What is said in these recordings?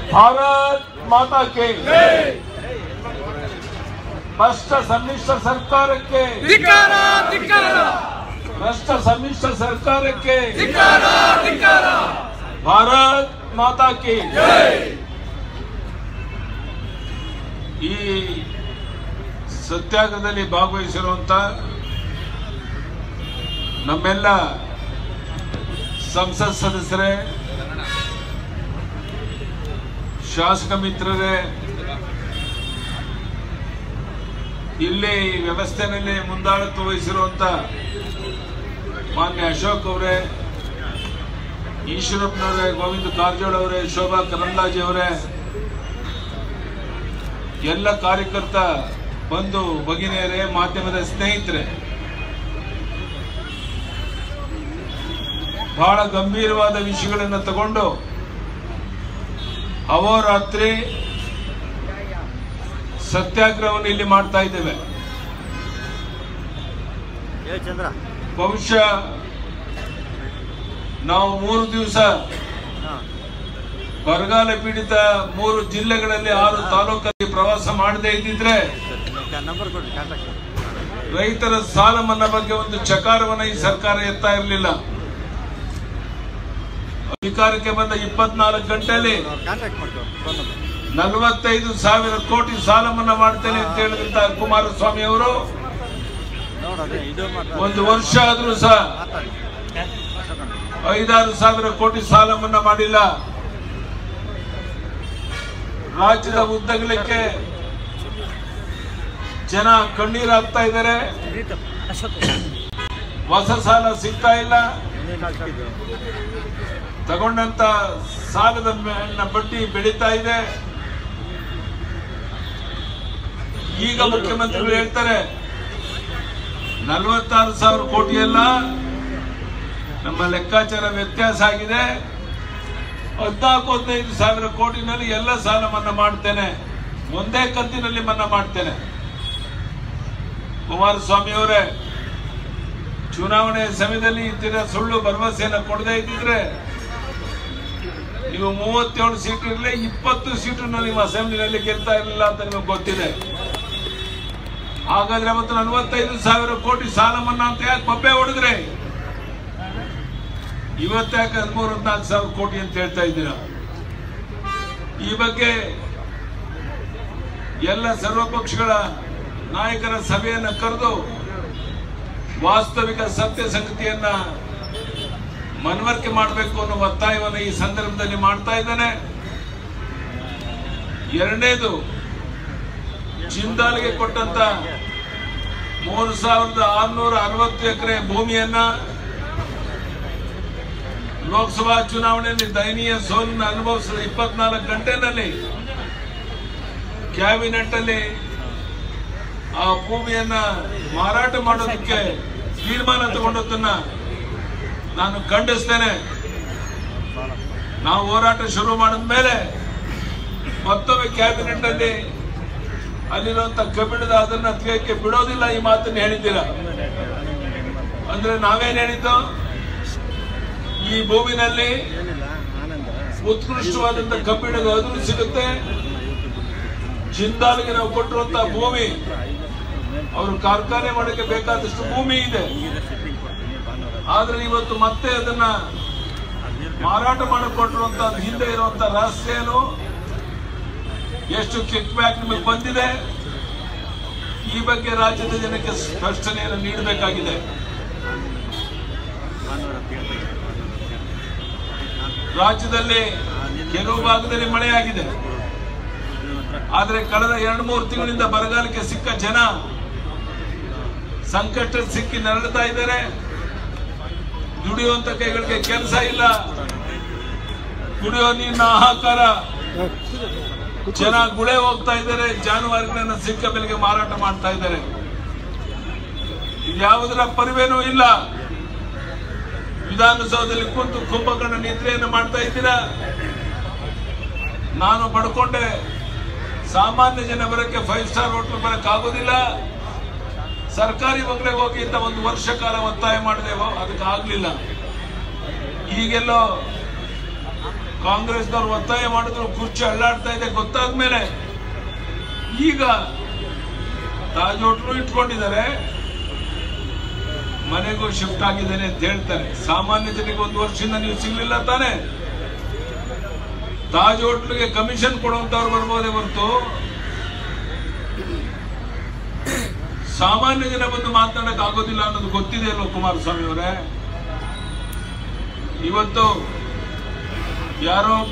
ಭಾರತ್ ಮಾತಾ K ಭ್ರಷ್ಟ ಸಮ್ಮಿಶ್ರ ಸರ್ಕಾರಕ್ಕೆ ಧಿಕ್ಕಾರ ಧಿಕ್ಕಾರ ಭ್ರಷ್ಟ ಸಮ್ಮಿಶ್ರ ಸರ್ಕಾರಕ್ಕೆ ಧಿಕ್ಕಾರ ಧಿಕ್ಕಾರ ಭಾರತ್ ಮಾತಾ ಕಿ ಈ ಸತ್ಯಾಗ್ರಹದಲ್ಲಿ ಭಾಗವಹಿಸಿರುವಂತ ನಮ್ಮೆಲ್ಲ ಸಂಸತ್ ಸದಸ್ಯರೇ ಶಾಸಕ ಮಿತ್ರರೇ ಇಲ್ಲಿ ವ್ಯವಸ್ಥೆನಲ್ಲಿ ಮುಂದಾಳತ್ವ ವಹಿಸಿರುವಂತ ಮಾನ್ಯ ಅಶೋಕ್ ಅವರೇ ಈಶ್ವರಪ್ಪನವರೇ ಗೋವಿಂದ ಕಾರಜೋಳ ಅವರೇ ಶೋಭಾ ಕರಂದ್ಲಾಜೆ ಅವರೇ ಎಲ್ಲ ಕಾರ್ಯಕರ್ತ ಬಂಧು ಭಗಿನಿಯರೇ ಮಾಧ್ಯಮದ ಸ್ನೇಹಿತರೆ ಬಹಳ ಗಂಭೀರವಾದ ವಿಷಯಗಳನ್ನು ತಗೊಂಡು ಅಹೋರಾತ್ರಿ ಸತ್ಯಾಗ್ರಹವನ್ನು ಇಲ್ಲಿ ಮಾಡ್ತಾ ಇದ್ದೇವೆ ಹೇಳಿ ಚಂದ್ರ ಬಹುಶಃ ನಾವು ಮೂರು ದಿವಸ ಹಾಂ ಬರಗಾಲ ಪೀಡಿತ ಮೂರು ಜಿಲ್ಲೆಗಳಲ್ಲಿ ಆರು ತಾಲೂಕಲ್ಲಿ ಪ್ರವಾಸ ಮಾಡದೇ ಇದ್ದಿದ್ರೆ ನಂಬರ್ ಕೊಡ್ರಿ ಕಾಂಟ್ಯಾಕ್ಟ್ ರೈತರ ಸಾಲ ಮನ್ನಾ ಬಗ್ಗೆ ಒಂದು ಚಕಾರವನ್ನ ಈ ಸರ್ಕಾರ ಎತ್ತಾ ಇರಲಿಲ್ಲ ಅಧಿಕಾರಕ್ಕೆ ಬಂದ ಇಪ್ಪತ್ನಾಲ್ಕು ಗಂಟೆಯಲ್ಲಿ ಅವ್ರು ಕಾಂಟ್ಯಾಕ್ಟ್ ಮಾಡ್ಕೊ ಫೋನ್ ನಂಬರ್ ನಲವತ್ತೈದು ಸಾವಿರ ಕೋಟಿ ಸಾಲ ಮನ್ನಾ ಮಾಡ್ತೇನೆ ಅಂತ ಹೇಳಿದಂತ ಕುಮಾರಸ್ವಾಮಿ ಅವರು ನೋಡೋದು ಇದು ಮಾತ್ರ ಒಂದು ವರ್ಷ ಆದ್ರೂ ಸಹ ಮಾತಾಡಿ ಐದಾರು ಸಾವಿರ ಕೋಟಿ ಸಾಲ ಮನ್ನಾ ಮಾಡಿಲ್ಲ ರಾಜ್ಯದ ಉದ್ದಗಲಕ್ಕೆ ಜನ ಕಣ್ಣೀರು ಹಾಕ್ತಾ ಇದ್ದಾರೆ ಹೊಸ ಸಾಲ ಸಿಗ್ತಾ ಇಲ್ಲ ತಗೊಂಡಂತ ಸಾಲದ ಮೇಲಿನ ಬಡ್ಡಿ ಬೆಳೀತಾ ಇದೆ ಈಗ ಮುಖ್ಯಮಂತ್ರಿಗಳು ಹೇಳ್ತಾರೆ ನಲವತ್ತಾರು ಸಾವಿರ ಕೋಟಿ ಅಲ್ಲ ನಮ್ಮ ಲೆಕ್ಕಾಚಾರ ವ್ಯತ್ಯಾಸ ಆಗಿದೆ ಹದಿನಾಲ್ಕು ಹದಿನೈದು ಸಾವಿರ ಕೋಟಿನಲ್ಲಿ ಎಲ್ಲ ಸಾಲ ಮನ್ನಾ ಮಾಡ್ತೇನೆ ಒಂದೇ ಕಂತಿನಲ್ಲಿ ಮನ್ನಾ ಮಾಡ್ತೇನೆ ಕುಮಾರಸ್ವಾಮಿ ಅವರೇ ಚುನಾವಣೆ ಸಮಯದಲ್ಲಿ ಇಂತಿನ ಸುಳ್ಳು ಭರವಸೆಯನ್ನು ಕೊಡದೇ ಇದ್ದಿದ್ರೆ ನೀವು ಮೂವತ್ತೇಳು ಸೀಟ್ ಇರಲಿ ಇಪ್ಪತ್ತು ಸೀಟನ್ನು ನೀವು ಅಸೆಂಬ್ಲಿನಲ್ಲಿ ಗೆಲ್ತಾ ಇರಲಿಲ್ಲ ಅಂತ ನಿಮಗೆ ಗೊತ್ತಿದೆ ಹಾಗಾದ್ರೆ ಅವತ್ತು ನಲವತ್ತೈದು ಸಾವಿರ ಕೋಟಿ ಸಾಲ ಮನ್ನಾ ಅಂತ ಯಾಕೆ ಬಬ್ಬೆ ಹೊಡೆದ್ರೆ ಇವತ್ತಾಕೆ ಹದಿಮೂರು ಹದಿನಾಲ್ಕು ಸಾವಿರ ಕೋಟಿ ಅಂತ ಹೇಳ್ತಾ ಇದ್ದೀರಾ ಈ ಬಗ್ಗೆ ಎಲ್ಲ ಸರ್ವಪಕ್ಷಗಳ ನಾಯಕರ ಸಭೆಯನ್ನ ಕರೆದು ವಾಸ್ತವಿಕ ಸತ್ಯ ಸಂಗತಿಯನ್ನ ಮನವರಿಕೆ ಮಾಡಬೇಕು ಅನ್ನೋ ಒತ್ತಾಯವನ್ನು ಈ ಸಂದರ್ಭದಲ್ಲಿ ಮಾಡ್ತಾ ಇದ್ದಾನೆ ಎರಡನೇದು ಜಿಂದಾಲ್ಗೆ ಕೊಟ್ಟಂತ ಮೂರು ಸಾವಿರದ ಆರುನೂರ ಅರವತ್ತು ಎಕರೆ ಭೂಮಿಯನ್ನ ಲೋಕಸಭಾ ಚುನಾವಣೆಯಲ್ಲಿ ದಯನೀಯ ಸೋಲನ್ನು ಅನುಭವಿಸಿದ ಇಪ್ಪತ್ನಾಲ್ಕು ಗಂಟೆನಲ್ಲಿ ಕ್ಯಾಬಿನೆಟ್ ಅಲ್ಲಿ ಆ ಭೂಮಿಯನ್ನ ಮಾರಾಟ ಮಾಡೋದಕ್ಕೆ ತೀರ್ಮಾನ ತಗೊಂಡದನ್ನ ನಾನು ಖಂಡಿಸ್ತೇನೆ ನಾವು ಹೋರಾಟ ಶುರು ಮಾಡಿದ ಮೇಲೆ ಮತ್ತೊಮ್ಮೆ ಕ್ಯಾಬಿನೆಟ್ ಅಲ್ಲಿ ಅಲ್ಲಿರುವಂತ ಕಬ್ಬಿಣದ ಅದನ್ನ ತೆಗೆಯಕ್ಕೆ ಬಿಡೋದಿಲ್ಲ ಈ ಮಾತನ್ನ ಹೇಳಿದ್ದೀರಾ ಅಂದ್ರೆ ನಾವೇನ್ ಹೇಳಿದ್ದು ಈ ಭೂಮಿನಲ್ಲಿ ಏನಿಲ್ಲ ಆನಂದ ಉತ್ಕೃಷ್ಟವಾದಂತ ಕಬ್ಬಿಣದ ಅದುರು ಸಿಗುತ್ತೆ ಜಿಂದಾಲ್ಗೆ ನಾವು ಕೊಟ್ಟಿರುವಂತ ಭೂಮಿ ಅವರು ಕಾರ್ಖಾನೆ ಮಾಡೋಕೆ ಬೇಕಾದಷ್ಟು ಭೂಮಿ ಇದೆ ಶಿಪ್ಪಿಂಗ್ ಕೊಡ್ತೀನಿ ಭಾನುವಾರ ಆದ್ರೆ ಇವತ್ತು ಮತ್ತೆ ಅದನ್ನ ಮಾರಾಟ ಮಾಡಿಕೊಟ್ಟಿರುವಂತ ಹಿಂದೆ ಇರುವಂತ ರಹಸ್ಯ ಏನು ಎಷ್ಟು ಕಿಕ್ ಬ್ಯಾಕ್ ನಿಮಗೆ ಬಂದಿದೆ ಈ ಬಗ್ಗೆ ರಾಜ್ಯದ ಜನಕ್ಕೆ ಸ್ಪಷ್ಟನೆಯನ್ನು ನೀಡಬೇಕಾಗಿದೆ ಭಾನುವಾರ ಕೇಳ್ಬೇಕು ರಾಜ್ಯದಲ್ಲಿ ಕೆಲವು ಭಾಗದಲ್ಲಿ ಮಳೆಯಾಗಿದೆ ಆದ್ರೆ ಕಳೆದ ಎರಡು ಮೂರು ತಿಂಗಳಿಂದ ಬರಗಾಲಕ್ಕೆ ಸಿಕ್ಕ ಜನ ಸಂಕಷ್ಟ ಸಿಕ್ಕಿ ನರಳುತ್ತಾ ಇದ್ದಾರೆ ದುಡಿಯುವಂತ ಕೈಗಳಿಗೆ ಕೆಲಸ ಇಲ್ಲ ಕುಡಿಯೋ ನೀರಿನ ಹಾಹಾಕಾರ ಜನ ಗುಳೆ ಹೋಗ್ತಾ ಇದ್ದಾರೆ ಜಾನುವಾರುಗಳನ್ನ ಸಿಕ್ಕ ಬೆಲೆಗೆ ಮಾರಾಟ ಮಾಡ್ತಾ ಇದ್ದಾರೆ ಯಾವುದರ ಪರಿವೇನೂ ಇಲ್ಲ ವಿಧಾನಸೌಧದಲ್ಲಿ ಕೂತು ಕುಂಭಕರ್ಣ ನಿದ್ರೆಯನ್ನು ಮಾಡ್ತಾ ಇದ್ದೀರಾ ನಾನು ಪಡ್ಕೊಂಡೆ ಸಾಮಾನ್ಯ ಜನ ಬರಕ್ಕೆ ಫೈವ್ ಸ್ಟಾರ್ ಹೋಟ್ಲ್ ಬರಕ್ ಆಗೋದಿಲ್ಲ ಸರ್ಕಾರಿ ಬಂಗ್ಲೆಗೆ ಹೋಗಿ ಅಂತ ಒಂದು ವರ್ಷ ಕಾಲ ಒತ್ತಾಯ ಮಾಡಿದೆವು ಅದಕ್ಕೆ ಆಗ್ಲಿಲ್ಲ ಈಗೆಲ್ಲೋ ಕಾಂಗ್ರೆಸ್ನವ್ರು ಒತ್ತಾಯ ಮಾಡಿದ್ರು ಕುರ್ಚಿ ಅಳ್ಳಾಡ್ತಾ ಇದೆ ಗೊತ್ತಾದ್ಮೇಲೆ ಈಗ ತಾಜ್ ಹೋಟ್ಲು ಇಟ್ಕೊಂಡಿದ್ದಾರೆ ಮನೆಗೂ ಶಿಫ್ಟ್ ಆಗಿದ್ದೇನೆ ಅಂತ ಹೇಳ್ತಾರೆ ಸಾಮಾನ್ಯ ಜನರಿಗೆ ಒಂದು ವರ್ಷದಿಂದ ನೀವು ಸಿಗ್ಲಿಲ್ಲ ತಾನೆ ತಾಜ್ ಹೋಟ್ಲಿಗೆ ಕಮಿಷನ್ ಕೊಡುವಂತವ್ರು ಬರ್ಬೋದೇ ಹೊರತು ಸಾಮಾನ್ಯ ಜನ ಬಂದು ಮಾತನಾಡಕ್ ಆಗೋದಿಲ್ಲ ಅನ್ನೋದು ಗೊತ್ತಿದೆ ಅಲ್ವ ಕುಮಾರಸ್ವಾಮಿ ಅವರೇ ಇವತ್ತು ಯಾರೋ ಒಬ್ಬ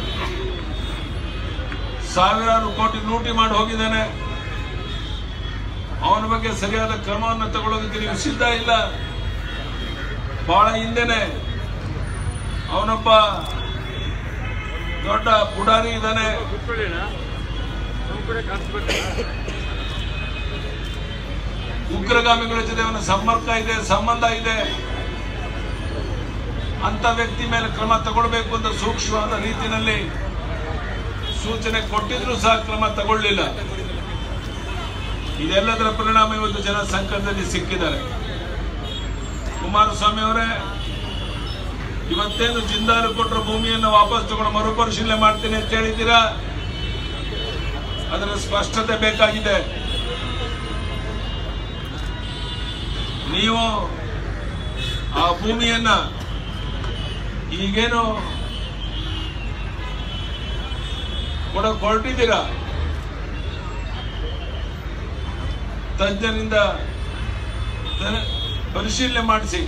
ಸಾವಿರಾರು ಕೋಟಿ ಲೂಟಿ ಮಾಡಿ ಹೋಗಿದ್ದಾನೆ ಅವನ ಬಗ್ಗೆ ಸರಿಯಾದ ಕ್ರಮವನ್ನು ತಗೊಳ್ಳೋದಕ್ಕೆ ನೀವು ಸಿದ್ಧ ಇಲ್ಲ ಬಹಳ ಹಿಂದೆನೆ ಅವನೊಬ್ಬ ದೊಡ್ಡ ಪುಡಾರಿ ಇದ್ದಾನೆ ಉಗ್ರಗಾಮಿಗಳ ಜೊತೆ ಅವನ ಸಂಪರ್ಕ ಇದೆ ಸಂಬಂಧ ಇದೆ ಅಂತ ವ್ಯಕ್ತಿ ಮೇಲೆ ಕ್ರಮ ತಗೊಳ್ಬೇಕು ಅಂತ ಸೂಕ್ಷ್ಮವಾದ ರೀತಿಯಲ್ಲಿ ಸೂಚನೆ ಕೊಟ್ಟಿದ್ರು ಸಹ ಕ್ರಮ ತಗೊಳ್ಳಿಲ್ಲ ಇದೆಲ್ಲದರ ಪರಿಣಾಮ ಇವತ್ತು ಜನ ಸಂಕಟದಲ್ಲಿ ಸಿಕ್ಕಿದ್ದಾರೆ ಕುಮಾರಸ್ವಾಮಿ ಅವರೇ ಇವತ್ತೇನು ಜಿಂದಾಲು ಕೊಟ್ಟರು ಭೂಮಿಯನ್ನು ವಾಪಸ್ ತಗೊಂಡು ಮರುಪರಿಶೀಲನೆ ಮಾಡ್ತೀನಿ ಅಂತ ಹೇಳಿದ್ದೀರಾ ಅದರ ಸ್ಪಷ್ಟತೆ ಬೇಕಾಗಿದೆ ನೀವು ಆ ಭೂಮಿಯನ್ನ ಈಗೇನು ಕೊಡಕ್ ಹೊರಟಿದ್ದೀರಾ ತಜ್ಞರಿಂದ ತ- ಪರಿಶೀಲನೆ ಮಾಡಿಸಿ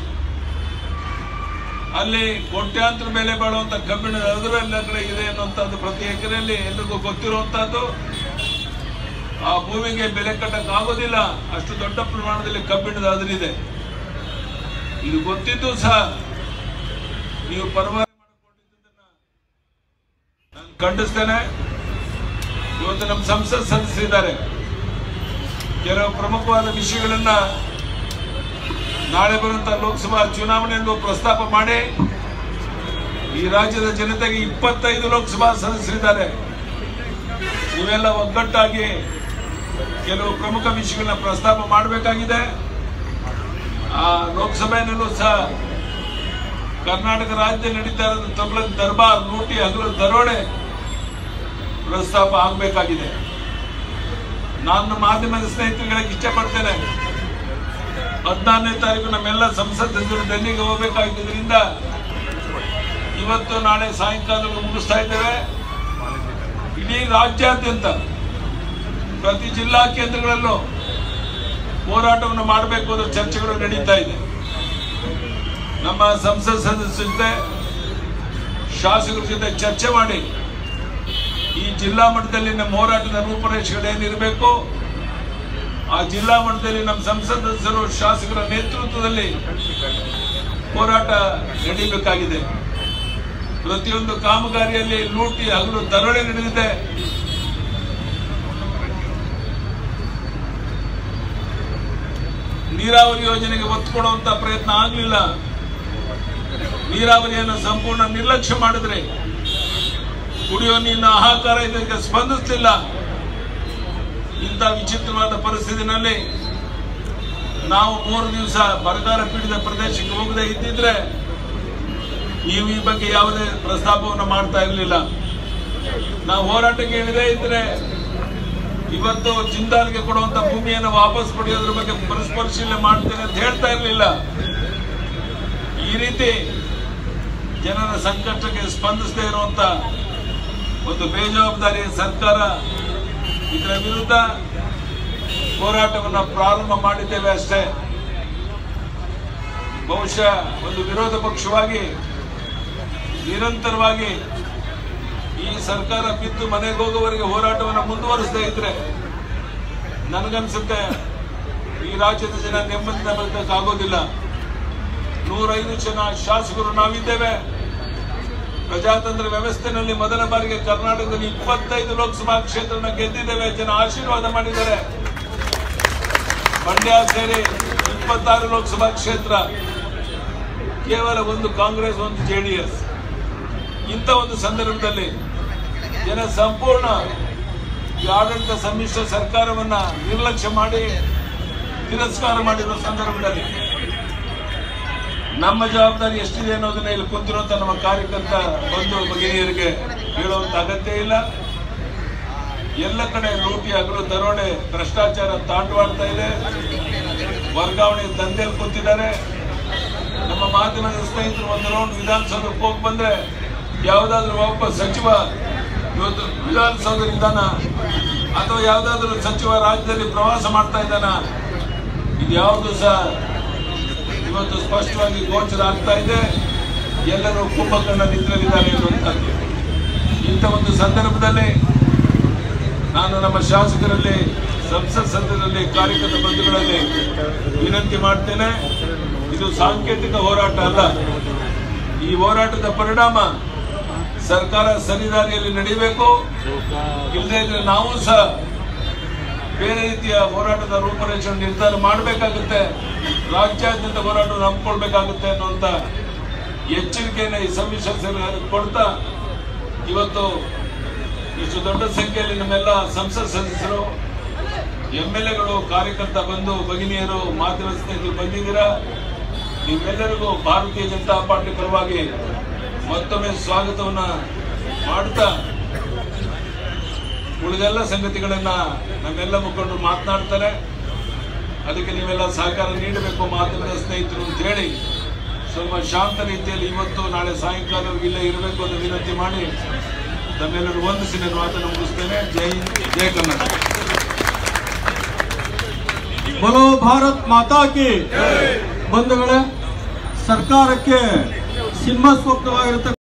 ಅಲ್ಲಿ ಕೋಟ್ಯಾಂತರ ಬೆಲೆ ಬಾಳುವಂತ ಕಬ್ಬಿಣದ ಅದುರು ಎಲ್ಲ ಕಡೆ ಇದೆ ಅನ್ನುವಂಥದ್ದು ಪ್ರತಿ ಎಕರೆಯಲ್ಲಿ ಎಲ್ರಿಗೂ ಗೊತ್ತಿರುವಂತಹದ್ದು ಆ ಭೂಮಿಗೆ ಬೆಲೆ ಕಟ್ಟಕ್ ಆಗೋದಿಲ್ಲ ಅಷ್ಟು ದೊಡ್ಡ ಪ್ರಮಾಣದಲ್ಲಿ ಕಬ್ಬಿಣದ ಅದುರಿದೆ ಇದು ಗೊತ್ತಿದ್ದು ಸಹ ನೀವು ಪರವಾನೆ ಮಾಡಿಕೊಂಡಿದ್ದನ್ನ ನಾನು ಖಂಡಿಸ್ತೇನೆ ಇವತ್ತು ನಮ್ಮ ಸಂಸತ್ ಸದಸ್ಯರಿದ್ದಾರೆ ಕೆಲವು ಪ್ರಮುಖವಾದ ವಿಷಯಗಳನ್ನ ನಾಳೆ ಬರುವಂತಹ ಲೋಕಸಭಾ ಚುನಾವಣೆಯನ್ನು ಪ್ರಸ್ತಾಪ ಮಾಡಿ ಈ ರಾಜ್ಯದ ಜನತೆಗೆ ಇಪ್ಪತ್ತೈದು ಲೋಕಸಭಾ ಸದಸ್ಯರಿದ್ದಾರೆ ನೀವೆಲ್ಲ ಒಗ್ಗಟ್ಟಾಗಿ ಕೆಲವು ಪ್ರಮುಖ ವಿಷಯಗಳನ್ನ ಪ್ರಸ್ತಾಪ ಮಾಡಬೇಕಾಗಿದೆ ಆ ಲೋಕಸಭೆಯಲ್ಲೂ ಸಹ ಕರ್ನಾಟಕ ರಾಜ್ಯದಲ್ಲಿ ನಡೀತಾ ಇರೋದು ತಬ್ಲಕ್ ದರ್ಬಾರ್ ಲೂಟಿ ಹಗಲು ದರೋಡೆ ಪ್ರಸ್ತಾಪ ಆಗಬೇಕಾಗಿದೆ ನಾನು ಮಾಧ್ಯಮದ ಸ್ನೇಹಿತರುಗಳಿಗೆ ಇಷ್ಟಪಡ್ತೇನೆ ಹದಿನಾರನೇ ತಾರೀಕು ನಮ್ಮೆಲ್ಲ ಸಂಸತ್ ಸದಸ್ಯರು ಡೆಲ್ಲಿಗೆ ಹೋಗಬೇಕಾಗಿದ್ದರಿಂದ ಇವತ್ತು ನಾಳೆ ಸಾಯಂಕಾಲ ಮುಗಿಸ್ತಾ ಇದ್ದೇವೆ ಇಡೀ ರಾಜ್ಯಾದ್ಯಂತ ಪ್ರತಿ ಜಿಲ್ಲಾ ಕೇಂದ್ರಗಳಲ್ಲೂ ಹೋರಾಟವನ್ನು ಮಾಡಬೇಕು ಅನ್ನೋ ಚರ್ಚೆಗಳು ನಡೀತಾ ಇದೆ ನಮ್ಮ ಸಂಸತ್ ಸದಸ್ಯರ ಜೊತೆ ಶಾಸಕರ ಜೊತೆ ಚರ್ಚೆ ಮಾಡಿ ಈ ಜಿಲ್ಲಾ ಮಟ್ಟದಲ್ಲಿ ನಮ್ಮ ಹೋರಾಟದ ರೂಪರೇಷೆಗಳು ಏನಿರಬೇಕು ಆ ಜಿಲ್ಲಾ ಮಟ್ಟದಲ್ಲಿ ನಮ್ಮ ಸಂಸತ್ ಸದಸ್ಯರು ಶಾಸಕರ ನೇತೃತ್ವದಲ್ಲಿ ಹೋರಾಟ ನಡೀಬೇಕಾಗಿದೆ ಪ್ರತಿಯೊಂದು ಕಾಮಗಾರಿಯಲ್ಲಿ ಲೂಟಿ ಹಗಲು ದರೋಡೆ ನಡೆದಿದೆ ನೀರಾವರಿ ಯೋಜನೆಗೆ ಒತ್ತು ಕೊಡುವಂತ ಪ್ರಯತ್ನ ಆಗಲಿಲ್ಲ ನೀರಾವರಿಯನ್ನು ಸಂಪೂರ್ಣ ನಿರ್ಲಕ್ಷ್ಯ ಮಾಡಿದ್ರೆ ಕುಡಿಯೋ ನೀರಿನ ಹಾಹಾಕಾರ ಇದಕ್ಕೆ ಸ್ಪಂದಿಸಲಿಲ್ಲ ಇಂಥ ವಿಚಿತ್ರವಾದ ಪರಿಸ್ಥಿತಿನಲ್ಲಿ ನಾವು ಮೂರು ದಿವಸ ಬರಗಾಲ ಪೀಡಿತ ಪ್ರದೇಶಕ್ಕೆ ಹೋಗದೆ ಇದ್ದಿದ್ರೆ ನೀವು ಈ ಬಗ್ಗೆ ಯಾವುದೇ ಪ್ರಸ್ತಾಪವನ್ನು ಮಾಡ್ತಾ ಇರಲಿಲ್ಲ ನಾವು ಹೋರಾಟಕ್ಕೆ ಇಳಿದೇ ಇದ್ರೆ ಇವತ್ತು ಜಿಂದಾಲ್ಗೆ ಕೊಡುವಂತ ಭೂಮಿಯನ್ನು ವಾಪಸ್ ಪಡೆಯೋದ್ರ ಬಗ್ಗೆ ಪರಿಶೀಲನೆ ಮಾಡ್ತೇನೆ ಅಂತ ಹೇಳ್ತಾ ಇರಲಿಲ್ಲ ಈ ರೀತಿ ಜನರ ಸಂಕಷ್ಟಕ್ಕೆ ಸ್ಪಂದಿಸದೇ ಇರುವಂತ ಒಂದು ಬೇಜವಾಬ್ದಾರಿ ಸರ್ಕಾರ ಇದರ ವಿರುದ್ಧ ಹೋರಾಟವನ್ನ ಪ್ರಾರಂಭ ಮಾಡಿದ್ದೇವೆ ಅಷ್ಟೇ ಬಹುಶಃ ಒಂದು ವಿರೋಧ ಪಕ್ಷವಾಗಿ ನಿರಂತರವಾಗಿ ಈ ಸರ್ಕಾರ ಬಿದ್ದು ಮನೆಗೆ ಹೋಗುವವರೆಗೆ ಹೋರಾಟವನ್ನು ಮುಂದುವರಿಸದೇ ಇದ್ರೆ ನನಗನ್ಸುತ್ತೆ ಈ ರಾಜ್ಯದ ಜನ ನೆಮ್ಮದಿಯಿಂದ ಬದುಕಕ್ಕಾಗೋದಿಲ್ಲ ನೂರೈದು ಜನ ಶಾಸಕರು ನಾವಿದ್ದೇವೆ ಪ್ರಜಾತಂತ್ರ ವ್ಯವಸ್ಥೆನಲ್ಲಿ ಮೊದಲ ಬಾರಿಗೆ ಕರ್ನಾಟಕದಲ್ಲಿ ಇಪ್ಪತ್ತೈದು ಲೋಕಸಭಾ ಕ್ಷೇತ್ರನ ಗೆದ್ದಿದ್ದೇವೆ ಜನ ಆಶೀರ್ವಾದ ಮಾಡಿದ್ದಾರೆ ಮಂಡ್ಯ ಸೇರಿ ಇಪ್ಪತ್ತಾರು ಲೋಕಸಭಾ ಕ್ಷೇತ್ರ ಕೇವಲ ಒಂದು ಕಾಂಗ್ರೆಸ್ ಒಂದು ಜೆಡಿಎಸ್ ಇಂಥ ಒಂದು ಸಂದರ್ಭದಲ್ಲಿ ಜನ ಸಂಪೂರ್ಣ ಈ ಆಡಳಿತ ಸಮ್ಮಿಶ್ರ ಸರ್ಕಾರವನ್ನ ನಿರ್ಲಕ್ಷ್ಯ ಮಾಡಿ ತಿರಸ್ಕಾರ ಮಾಡಿರುವ ಸಂದರ್ಭದಲ್ಲಿ ನಮ್ಮ ಜವಾಬ್ದಾರಿ ಎಷ್ಟಿದೆ ಅನ್ನೋದನ್ನ ಇಲ್ಲಿ ಕುಂತಿರುವಂತ ನಮ್ಮ ಕಾರ್ಯಕರ್ತ ಬಂಧು ಭಗಿನಿಯರಿಗೆ ಹೇಳುವಂತ ಅಗತ್ಯ ಇಲ್ಲ ಎಲ್ಲ ಕಡೆ ಲೂಟಿ ಹಗಲು ದರೋಡೆ ಭ್ರಷ್ಟಾಚಾರ ತಾಂಡವಾಡ್ತಾ ಇದೆ ವರ್ಗಾವಣೆ ದಂಧೆಯಲ್ಲಿ ಕೂತಿದ್ದಾರೆ ನಮ್ಮ ಮಾಧ್ಯಮದ ಸ್ನೇಹಿತರು ಒಂದು ರೌಂಡ್ ವಿಧಾನಸೌಧಕ್ಕೆ ಹೋಗಿ ಬಂದ್ರೆ ಯಾವ್ದಾದ್ರು ಒಬ್ಬ ಸಚಿವ ಇವತ್ತು ವಿಧಾನಸೌಧ ಇದ್ದಾನ ಅಥವಾ ಯಾವ್ದಾದ್ರು ಸಚಿವ ರಾಜ್ಯದಲ್ಲಿ ಪ್ರವಾಸ ಮಾಡ್ತಾ ಇದ್ದಾನ ಇದು ಯಾವುದು ಸಹ ಇವತ್ತು ಸ್ಪಷ್ಟವಾಗಿ ಗೋಚರ ಆಗ್ತಾ ಇದೆ ಎಲ್ಲರೂ ಕುಂಭಕರ್ಣ ನಿದ್ರಲಿದ್ದಾರೆ ಎನ್ನುವಂಥದ್ದು ಇಂಥ ಒಂದು ಸಂದರ್ಭದಲ್ಲಿ ನಾನು ನಮ್ಮ ಶಾಸಕರಲ್ಲಿ ಸಂಸತ್ ಸದಸ್ಯರಲ್ಲಿ ಕಾರ್ಯಕರ್ತ ಬಂಧುಗಳಲ್ಲಿ ವಿನಂತಿ ಮಾಡ್ತೇನೆ ಇದು ಸಾಂಕೇತಿಕ ಹೋರಾಟ ಅಲ್ಲ ಈ ಹೋರಾಟದ ಪರಿಣಾಮ ಸರ್ಕಾರ ಸರಿದಾರಿಯಲ್ಲಿ ನಡೀಬೇಕು ಇಲ್ಲದೇ ಇದ್ರೆ ನಾವು ಸಹ ಬೇರೆ ರೀತಿಯ ಹೋರಾಟದ ರೂಪರೇಷೆ ನಿರ್ಧಾರ ಮಾಡಬೇಕಾಗುತ್ತೆ ರಾಜ್ಯಾದ್ಯಂತ ಹೋರಾಟವನ್ನು ಹಮ್ಮಿಕೊಳ್ಬೇಕಾಗುತ್ತೆ ಅನ್ನುವಂತ ಎಚ್ಚರಿಕೆಯನ್ನು ಈ ಸಮ್ಮಿಶ್ರ ಸರ್ಕಾರ ಕೊಡ್ತಾ ಇವತ್ತು ಇಷ್ಟು ದೊಡ್ಡ ಸಂಖ್ಯೆಯಲ್ಲಿ ನಮ್ಮೆಲ್ಲ ಸಂಸತ್ ಸದಸ್ಯರು ಎಂ ಎಲ್ ಎಗಳು ಕಾರ್ಯಕರ್ತ ಬಂದು ಭಗಿನಿಯರು ಮಾಧ್ಯಮ ಸ್ನೇಹಿತರು ಬಂದಿದ್ದೀರಾ ನಿಮ್ಮೆಲ್ಲರಿಗೂ ಭಾರತೀಯ ಜನತಾ ಪಾರ್ಟಿ ಪರವಾಗಿ ಮತ್ತೊಮ್ಮೆ ಸ್ವಾಗತವನ್ನ ಮಾಡ್ತಾ ಉಳಿದೆಲ್ಲ ಸಂಗತಿಗಳನ್ನ ನಮ್ಮೆಲ್ಲ ಮುಖಂಡರು ಮಾತನಾಡ್ತಾರೆ ಅದಕ್ಕೆ ನೀವೆಲ್ಲ ಸಹಕಾರ ನೀಡಬೇಕು ಮಾಧ್ಯಮದ ಸ್ನೇಹಿತರು ಅಂತ ಹೇಳಿ ಸ್ವಲ್ಪ ಶಾಂತ ರೀತಿಯಲ್ಲಿ ಇವತ್ತು ನಾಳೆ ಸಾಯಂಕಾಲವರೆಗೆ ಇಲ್ಲೇ ಇರಬೇಕು ಅಂತ ವಿನಂತಿ ಮಾಡಿ ತಮ್ಮೆಲ್ಲರೂ ವಂದಿಸಿ ನಾನು ಮಾತನ್ನು ಮುಗಿಸ್ತೇನೆ ಜೈ ಹಿಂದ್ ಜೈ ಕರ್ನಾಟಕ ಬಲೋ ಭಾರತ್ ಮಾತಾ ಕಿ ಬಂಧುಗಳೇ ಸರ್ಕಾರಕ್ಕೆ ಸಿಂಹ ಸ್ವಪ್ನವಾಗಿರುತ್ತೆ